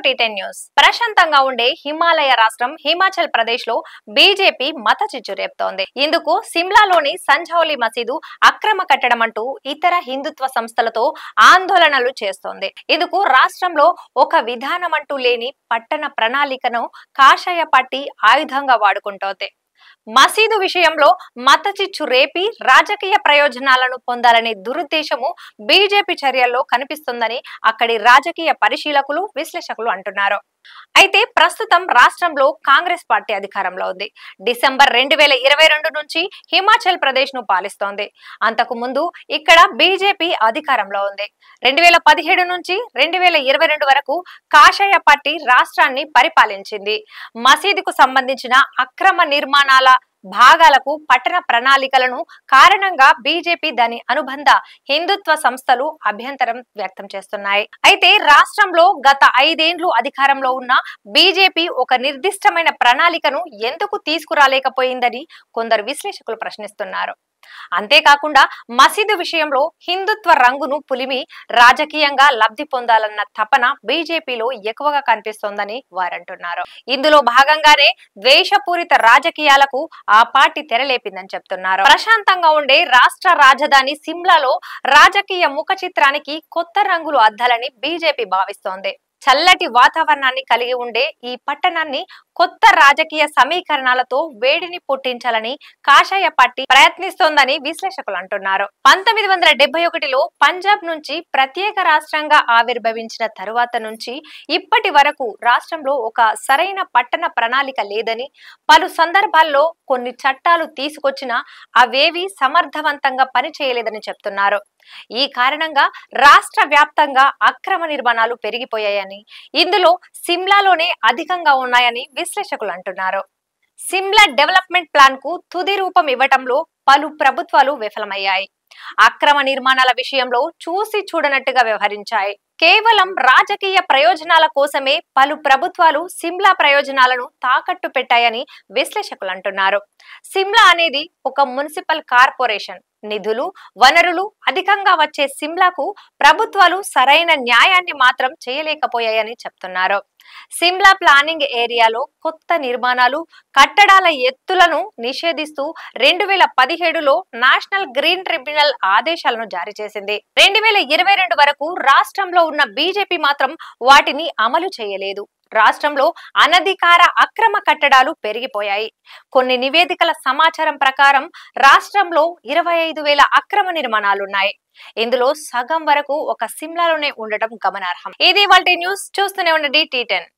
tea ten news ప్రశాంతంగా ఉండే హిమాలయ రాష్ట్రం హిమాచల్ ప్రదేశ్ లో బీజేపీ మత చిచ్చు రేపుతోంది ఇందుకు సిమ్లాలోని సంఝౌలి మసీదు అక్రమ కట్టడం అంటూ ఇతర హిందుత్వ సంస్థలతో ఆందోళనలు చేస్తోంది ఇందుకు రాష్ట్రంలో ఒక విధానం అంటూ లేని పట్టణ ప్రణాళికను కాషాయ పార్టీ ఆయుధంగా వాడుకుంటోంది మసీదు విషయంలో మత చిచ్చు రేపి రాజకీయ ప్రయోజనాలను పొందాలనే దురుద్దేశము బీజేపీ చర్యల్లో కనిపిస్తుందని అక్కడి రాజకీయ పరిశీలకులు విశ్లేషకులు అంటున్నారు అయితే ప్రస్తుతం రాష్ట్రంలో కాంగ్రెస్ పార్టీ అధికారంలో ఉంది డిసెంబర్ రెండు వేల ఇరవై రెండు నుంచి హిమాచల్ ప్రదేశ్ ను పాలిస్తోంది అంతకు ముందు ఇక్కడ బీజేపీ అధికారంలో ఉంది రెండు వేల పదిహేడు నుంచి రెండు వేల ఇరవై రెండు వరకు కాషాయ పార్టీ రాష్ట్రాన్ని పరిపాలించింది మసీదుకు సంబంధించిన అక్రమ నిర్మాణాల భాగాలకు పట్టణ ప్రణాళికలను కారణంగా బీజేపీ దాని అనుబంధ హిందుత్వ సంస్థలు అభ్యంతరం వ్యక్తం చేస్తున్నాయి అయితే రాష్ట్రంలో గత ఐదేండ్లు అధికారంలో ఉన్న బీజేపీ ఒక నిర్దిష్టమైన ప్రణాళికను ఎందుకు తీసుకురాలేకపోయిందని కొందరు విశ్లేషకులు ప్రశ్నిస్తున్నారు అంతేకాకుండా మసీదు విషయంలో హిందుత్వ రంగును పులిమి రాజకీయంగా లబ్ధి పొందాలన్న తపన బీజేపీలో ఎక్కువగా కనిపిస్తోందని వారంటున్నారు ఇందులో భాగంగానే ద్వేషపూరిత రాజకీయాలకు ఆ పార్టీ తెరలేపిందని చెప్తున్నారు ప్రశాంతంగా ఉండే రాష్ట్ర రాజధాని సిమ్లాలో రాజకీయ ముఖ చిత్రానికి కొత్త రంగులు అద్దాలని బీజేపీ భావిస్తోంది చల్లటి వాతావరణాన్ని కలిగి ఉండే ఈ పట్టణాన్ని కొత్త రాజకీయ సమీకరణాలతో వేడిని పుట్టించాలని కాషాయ పార్టీ ప్రయత్నిస్తోందని విశ్లేషకులు అంటున్నారు పంతొమ్మిది వందల డెబ్బై ఒకటిలో పంజాబ్ నుంచి ప్రత్యేక రాష్ట్రంగా ఆవిర్భవించిన తరువాత నుంచి ఇప్పటి వరకు రాష్ట్రంలో ఒక సరైన పట్టణ ప్రణాళిక లేదని పలు సందర్భాల్లో కొన్ని చట్టాలు తీసుకొచ్చినా అవేవి సమర్థవంతంగా పనిచేయలేదని చెప్తున్నారు ఈ కారణంగా రాష్ట్ర వ్యాప్తంగా అక్రమ నిర్మాణాలు పెరిగిపోయాయని ఇందులో సిమ్లాలోనే అధికంగా ఉన్నాయని విశ్లేషకులు అంటున్నారు సిమ్లా డెవలప్మెంట్ ప్లాన్ కు తుది రూపం ఇవ్వటంలో పలు ప్రభుత్వాలు విఫలమయ్యాయి అక్రమ నిర్మాణాల విషయంలో చూసి చూడనట్టుగా వ్యవహరించాయి కేవలం రాజకీయ ప్రయోజనాల కోసమే పలు ప్రభుత్వాలు సిమ్లా ప్రయోజనాలను తాకట్టు పెట్టాయని విశ్లేషకులు అంటున్నారు సిమ్లా అనేది ఒక మున్సిపల్ కార్పొరేషన్ నిధులు వనరులు అధికంగా వచ్చే సిమ్లాకు ప్రభుత్వాలు సరైన న్యాయాన్ని మాత్రం చేయలేకపోయాయని చెప్తున్నారు సిమ్లా ప్లానింగ్ ఏరియాలో కొత్త నిర్మాణాలు కట్టడాల ఎత్తులను నిషేధిస్తూ రెండు వేల పదిహేడులో నేషనల్ గ్రీన్ ట్రిబ్యునల్ ఆదేశాలను జారీ చేసింది రెండు వేల ఇరవై రెండు వరకు రాష్ట్రంలో ఉన్న బీజేపీ మాత్రం వాటిని అమలు చేయలేదు రాష్ట్రంలో అనధికార అక్రమ కట్టడాలు పెరిగిపోయాయి కొన్ని నివేదికల సమాచారం ప్రకారం రాష్ట్రంలో ఇరవై ఐదు వేల అక్రమ నిర్మాణాలున్నాయి ఇందులో సగం వరకు ఒక సిమ్లాలోనే ఉండటం గమనార్హం ఇది వాళ్ళ న్యూస్ చూస్తూనే ఉండండి టీ టెన్